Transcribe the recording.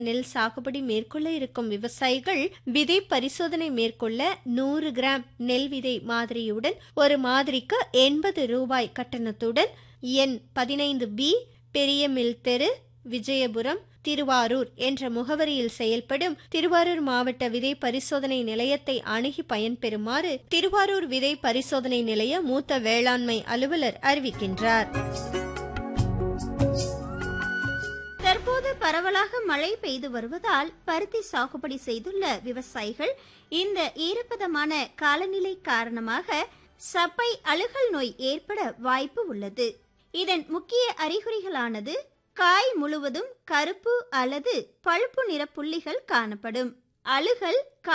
நெல் சாகுபடி மேற்கொள்ள இருக்கும் விவசாயிகள் விதை பரிசோதனை மேற்கொள்ள நூறு கிராம் நெல் விதை மாதிரியுடன் ஒரு மாதிரிக்கு எண்பது ரூபாய் கட்டணத்துடன் எண் பதினைந்து பி பெரிய மில் தெரு விஜயபுரம் திருவாரூர் என்ற முகவரியில் செயல்படும் திருவாரூர் மாவட்ட விதை பரிசோதனை நிலையத்தை அணுகி பயன்பெறுமாறு திருவாரூர் விதை பரிசோதனை நிலைய மூத்த வேளாண்மை அலுவலர் அறிவிக்கின்றார் தற்போது பரவலாக மழை பெய்து வருவதால் பருத்தி சாகுபடி செய்துள்ள விவசாயிகள் இந்த ஈரப்பதமான காலநிலை காரணமாக சப்பை அழுகல் நோய் ஏற்பட வாய்ப்பு உள்ளது இதன் முக்கிய அறிகுறிகளானது காய் முழுவதும் கருப்பு அல்லது பழுப்பு நிற புள்ளிகள் காணப்படும் அழுகல்